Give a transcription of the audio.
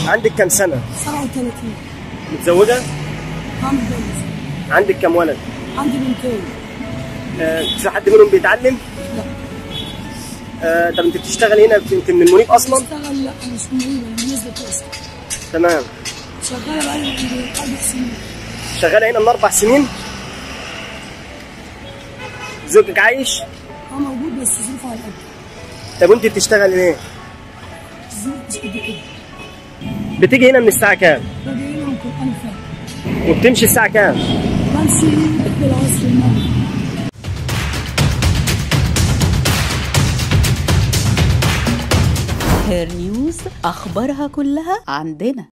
عندك كام سنه 37 متزوجه عندي جوز عندك كام ولد عندي بنتين آه، في حد منهم بيتعلم لا آه، طب انت بتشتغل هنا انت من المنيب اصلا بشتغل لا انا مش مريضة انا بالنسبة اصلا تمام شغالة بقالي عندي اربع سنين شغاله هنا من اربع سنين زوجك عايش هو موجود بس ظروفه على قد طب وانت بتشتغل ايه الظروف مش قد كده بتيجي هنا من الساعه كام باجي هنا ممكن ألفة وبتمشي الساعه كام بمشي بالعصر المغرب هير نيوز أخبارها كلها عندنا